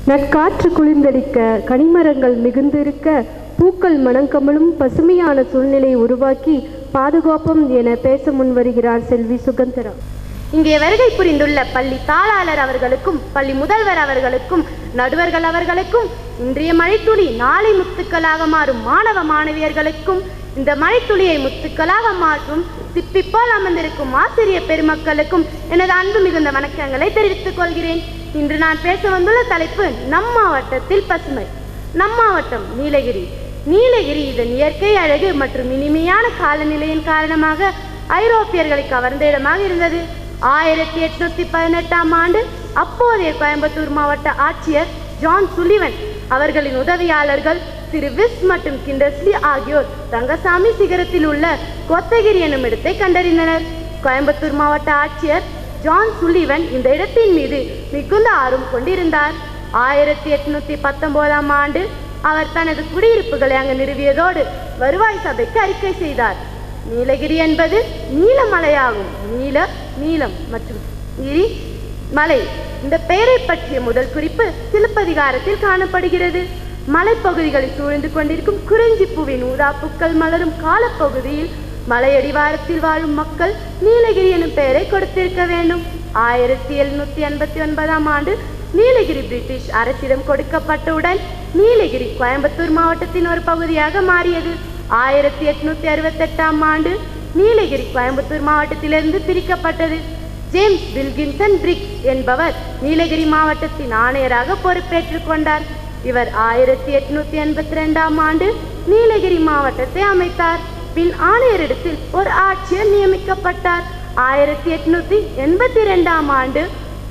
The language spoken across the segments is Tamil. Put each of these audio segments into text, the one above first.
நற்காற்று குளிர்ந்தடிக்க கனிமரங்கள் மிகுந்திருக்க பூக்கள் மணங்கமலும் பசுமையான சூழ்நிலை உருவாக்கி பாதுகாப்போம் என பேச முன்வருகிறார் செல்வி சுகந்தரா இங்கே வருகை புரிந்துள்ள பள்ளி தாளாளர் அவர்களுக்கும் பள்ளி முதல்வர் அவர்களுக்கும் நடுவர்கள் அவர்களுக்கும் இன்றைய மழைத்துளி நாளை முத்துக்களாக மாறும் மாணவ மாணவியர்களுக்கும் இந்த மழைத்துளியை முத்துக்களாக மாற்றும் சிப்பி போல் அமர்ந்திருக்கும் ஆசிரிய பெருமக்களுக்கும் எனது அன்பு மிகுந்த வணக்கங்களை தெரிவித்துக் கொள்கிறேன் இன்று நான் பேச வந்துள்ள தலைப்பு நம் மாவட்டத்தில் பசுமை நம் மாவட்டம் நீலகிரி நீலகிரி இதன் இயற்கை அழகு மற்றும் இனிமையான காலநிலையின் காரணமாக ஐரோப்பியர்களை கவர்ந்த இடமாக இருந்தது ஆயிரத்தி எட்நூத்தி பதினெட்டாம் ஆண்டு அப்போதைய கோயம்புத்தூர் மாவட்ட ஆட்சியர் ஜான் சுலிவன் அவர்களின் உதவியாளர்கள் திரு விஸ் மற்றும் கிண்டஸ்லி ஆகியோர் ரங்கசாமி சிகரத்தில் உள்ள கொத்தகிரி எனும் இடத்தை கண்டறிந்தனர் கோயம்புத்தூர் மாவட்ட ஆட்சியர் ஜான் சுலிவன் இந்த இடத்தின் மீது மிகுந்த ஆர்வம் கொண்டிருந்தார் ஆயிரத்தி எட்நூத்தி பத்தொன்பதாம் ஆண்டு அவர் தனது குடியிருப்புகளை அங்கு நிறுவியதோடு வருவாய் சபைக்கு அறிக்கை செய்தார் நீலகிரி என்பது நீலமலையாகும் நீல நீலம் மற்றும் கிரி மலை இந்த பெயரை பற்றிய முதல் குறிப்பு சிலப்பதிகாரத்தில் காணப்படுகிறது மலைப்பகுதிகளை சூழ்ந்து கொண்டிருக்கும் குறிஞ்சிப்பூவின் ஊதாப்புக்கள் மலரும் காலப்பகுதியில் மலையடிவாரத்தில் வாழும் மக்கள் நீலகிரி எனும் பெயரை கொடுத்திருக்க வேண்டும் ஆயிரத்தி எழுநூத்தி எண்பத்தி ஒன்பதாம் ஆண்டு நீலகிரி பிரிட்டிஷ் அரசிடம் கொடுக்கப்பட்டவுடன் நீலகிரி கோயம்புத்தூர் மாவட்டத்தின் ஒரு பகுதியாக மாறியது ஆயிரத்தி எட்நூத்தி அறுபத்தெட்டாம் ஆண்டு நீலகிரி கோயம்புத்தூர் மாவட்டத்திலிருந்து பிரிக்கப்பட்டது ஜேம்ஸ் வில்கின்சன் பிரிக்ஸ் என்பவர் நீலகிரி மாவட்டத்தின் ஆணையராக பொறுப்பேற்றுக் கொண்டார் இவர் ஆயிரத்தி எட்நூத்தி எண்பத்தி ரெண்டாம் ஆண்டு நீலகிரி மாவட்டத்தை அமைத்தார் பின் ஆணையரிடத்தில் ஒரு ஆட்சியர் நியமிக்கப்பட்டார் ஆயிரத்தி எட்நூத்தி எண்பத்தி ரெண்டாம் ஆண்டு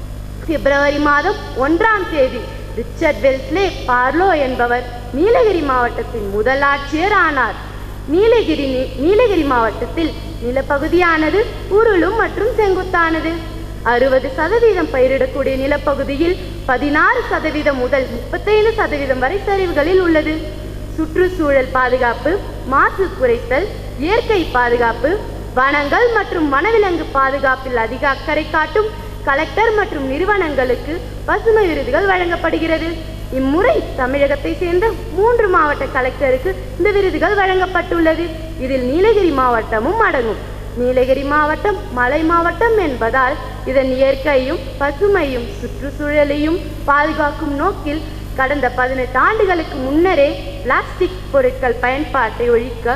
பிப்ரவரி மாதம் ஒன்றாம் தேதி ரிச்சர்ட் வெல்ஸ்லே பார்லோ என்பவர் நீலகிரி மாவட்டத்தின் முதல் ஆட்சியர் ஆனார் நீலகிரி நீ- நீலகிரி மாவட்டத்தில் நிலப்பகுதியானது உருளும் மற்றும் செங்குத்தானது அறுபது சதவீதம் பயிரிடக்கூடிய நிலப்பகுதியில் பதினாறு சதவீதம் முதல் முப்பத்தைந்து சதவீதம் வரை சரிவுகளில் உள்ளது சுற்றுச்சூழல் பாதுகாப்பு மாசு குறைத்தல் இயற்கை பாதுகாப்பு வனங்கள் மற்றும் வனவிலங்கு பாதுகாப்பில் அதிக அக்கறை காட்டும் கலெக்டர் மற்றும் நிறுவனங்களுக்கு பசுமை விருதுகள் வழங்கப்படுகிறது இம்முறை தமிழகத்தை சேர்ந்த மூன்று மாவட்ட கலெக்டருக்கு இந்த விருதுகள் வழங்கப்பட்டுள்ளது இதில் நீலகிரி மாவட்டமும் அடங்கும் நீலகிரி மாவட்டம் மலை மாவட்டம் என்பதால் இதன் இயற்கையும் பசுமையும் சுற்றுச்சூழலையும் பாதுகாக்கும் நோக்கில் கடந்த பதினெட்டு ஆண்டுகளுக்கு முன்னரே பிளாஸ்டிக் பொருட்கள் பயன்பாட்டை ஒழிக்க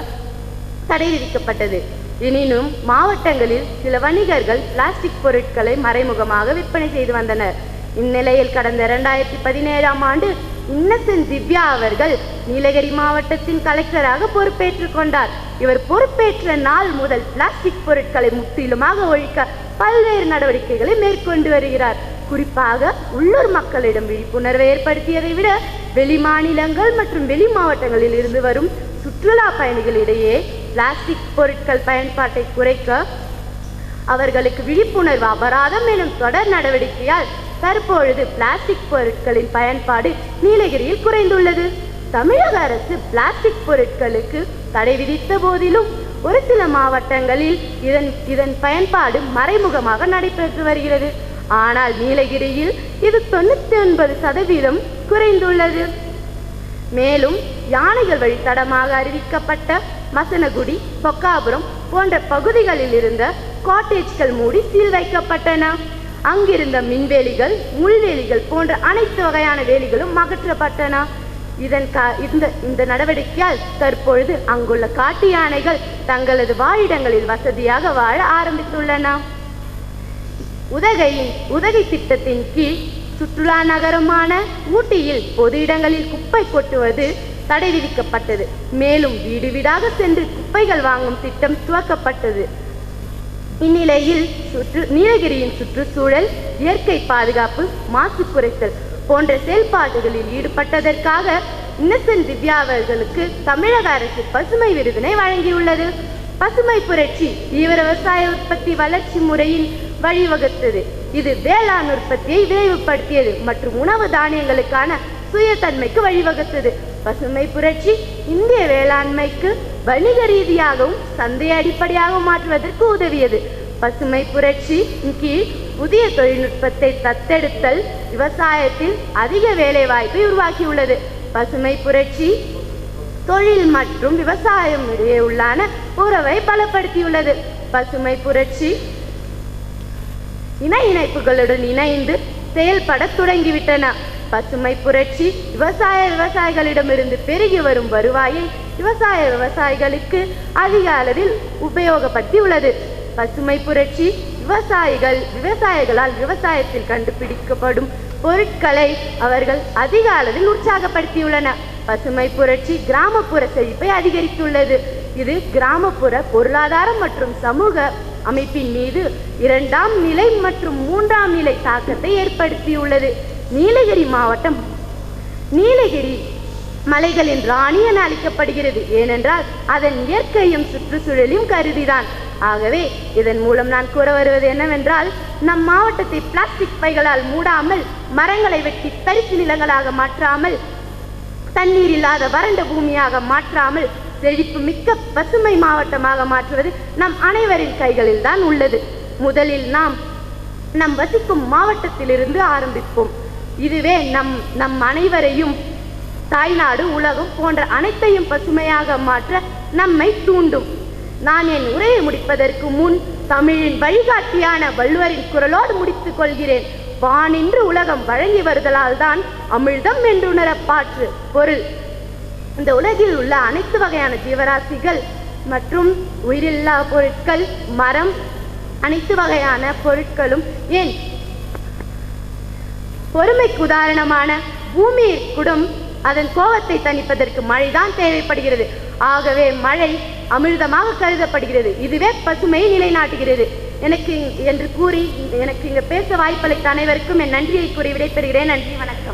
தடை விதிக்கப்பட்டது எனினும் மாவட்டங்களில் சில வணிகர்கள் பிளாஸ்டிக் பொருட்களை மறைமுகமாக விற்பனை செய்து வந்தனர் இந்நிலையில் கடந்த இரண்டாயிரத்தி பதினேழாம் ஆண்டு இன்னசென்ட் திவ்யா அவர்கள் நீலகிரி மாவட்டத்தின் கலெக்டராக பொறுப்பேற்றுக் கொண்டார் இவர் பொறுப்பேற்ற நாள் முதல் பிளாஸ்டிக் பொருட்களை முற்றிலுமாக ஒழிக்க பல்வேறு நடவடிக்கைகளை மேற்கொண்டு வருகிறார் குறிப்பாக உள்ளூர் மக்களிடம் விழிப்புணர்வை ஏற்படுத்தியதை விட வெளி மாநிலங்கள் மற்றும் வெளி மாவட்டங்களில் இருந்து வரும் சுற்றுலா பயணிகளிடையே பிளாஸ்டிக் பொருட்கள் பயன்பாட்டை குறைக்க அவர்களுக்கு விழிப்புணர்வு அபராதம் எனும் தொடர் நடவடிக்கையால் தற்பொழுது பிளாஸ்டிக் பொருட்களின் பயன்பாடு நீலகிரியில் குறைந்துள்ளது தமிழக அரசு பிளாஸ்டிக் பொருட்களுக்கு தடை விதித்த போதிலும் ஒரு சில மாவட்டங்களில் இதன் இதன் பயன்பாடு மறைமுகமாக நடைபெற்று வருகிறது ஆனால் நீலகிரியில் இது தொண்ணூத்தி ஒன்பது சதவீதம் குறைந்துள்ளது மேலும் யானைகள் வழித்தடமாக அறிவிக்கப்பட்ட மசனகுடி பொக்காபுரம் போன்ற பகுதிகளில் இருந்த காட்டேஜ்கள் மூடி சீல் வைக்கப்பட்டன அங்கிருந்த மின்வேலிகள் முள்வேலிகள் போன்ற அனைத்து வகையான வேலிகளும் அகற்றப்பட்டன இதன் கா இந்த இந்த நடவடிக்கையால் தற்பொழுது அங்குள்ள காட்டு யானைகள் தங்களது வாழிடங்களில் வசதியாக வாழ ஆரம்பித்துள்ளன உதகையின் உதகை திட்டத்தின் கீழ் சுற்றுலா நகரமான ஊட்டியில் பொது இடங்களில் குப்பை கொட்டுவது தடை விதிக்கப்பட்டது மேலும் வீடு வீடாக சென்று குப்பைகள் வாங்கும் திட்டம் துவக்கப்பட்டது இந்நிலையில் சுற்று நீலகிரியின் சுற்றுச்சூழல் இயற்கை பாதுகாப்பு மாசு குறைத்தல் போன்ற செயல்பாடுகளில் ஈடுபட்டதற்காக இன்னசென்ட் திவ்யா அவர்களுக்கு தமிழக அரசு பசுமை விருதினை வழங்கியுள்ளது பசுமை புரட்சி தீவிர விவசாய உற்பத்தி வளர்ச்சி முறையின் வழிவகுத்தது இது வேளாண் உற்பத்தியை விரைவுபடுத்தியது மற்றும் உணவு தானியங்களுக்கான சுயதன்மைக்கு வழிவகுத்தது பசுமை புரட்சி இந்திய வேளாண்மைக்கு வணிக ரீதியாகவும் சந்தை அடிப்படையாகவும் மாற்றுவதற்கு உதவியது பசுமை புரட்சி கீழ் புதிய தொழில்நுட்பத்தை தத்தெடுத்தல் விவசாயத்தில் அதிக வேலை வாய்ப்பை உருவாக்கியுள்ளது பசுமை புரட்சி தொழில் மற்றும் விவசாயம் இடையே உள்ளான உறவை பலப்படுத்தியுள்ளது பசுமை புரட்சி இணை இணைப்புகளுடன் இணைந்து செயல்பட தொடங்கிவிட்டன பசுமை புரட்சி விவசாய விவசாயிகளிடமிருந்து பெருகி வரும் வருவாயை விவசாய விவசாயிகளுக்கு அதிக அளவில் உபயோகப்படுத்தி உள்ளது பசுமை புரட்சி விவசாயிகள் விவசாயிகளால் விவசாயத்தில் கண்டுபிடிக்கப்படும் பொருட்களை அவர்கள் அதிக அளவில் உற்சாகப்படுத்தியுள்ளன பசுமை புரட்சி கிராமப்புற செழிப்பை அதிகரித்துள்ளது இது கிராமப்புற பொருளாதாரம் மற்றும் சமூக அமைப்பின் மீது இரண்டாம் நிலை மற்றும் மூன்றாம் நிலை தாக்கத்தை ஏற்படுத்தியுள்ளது நீலகிரி மாவட்டம் நீலகிரி மலைகளின் ராணி என அழைக்கப்படுகிறது ஏனென்றால் அதன் இயற்கையும் சுற்றுச்சூழலையும் கருதிதான் ஆகவே இதன் மூலம் நான் கூற வருவது என்னவென்றால் நம் மாவட்டத்தை பிளாஸ்டிக் பைகளால் மூடாமல் மரங்களை வெட்டி தரிசு நிலங்களாக மாற்றாமல் தண்ணீர் இல்லாத வறண்ட பூமியாக மாற்றாமல் செழிப்பு மிக்க பசுமை மாவட்டமாக மாற்றுவது நம் அனைவரின் கைகளில் தான் உள்ளது முதலில் நாம் நம் வசிக்கும் மாவட்டத்திலிருந்து ஆரம்பிப்போம் இதுவே நம் நம் அனைவரையும் தாய்நாடு உலகம் போன்ற அனைத்தையும் பசுமையாக மாற்ற நம்மை தூண்டும் நான் என் உரையை முடிப்பதற்கு முன் தமிழின் வழிகாட்டியான வள்ளுவரின் குரலோடு முடித்துக் கொள்கிறேன் வானின்று உலகம் வழங்கி வருதலால் தான் அமிழ்தம் என்றுணர பாற்று பொருள் இந்த உலகில் உள்ள அனைத்து வகையான ஜீவராசிகள் மற்றும் உயிரில்லா பொருட்கள் மரம் அனைத்து வகையான பொருட்களும் ஏன் பொறுமைக்கு உதாரணமான பூமியில் கூடும் அதன் கோபத்தை தணிப்பதற்கு மழைதான் தேவைப்படுகிறது ஆகவே மழை அமிர்தமாக கருதப்படுகிறது இதுவே பசுமையை நிலைநாட்டுகிறது எனக்கு இங்- என்று கூறி எனக்கு இங்கு பேச வாய்ப்பளித்த அனைவருக்கும் என் நன்றியை கூறி விடைபெறுகிறேன் நன்றி வணக்கம்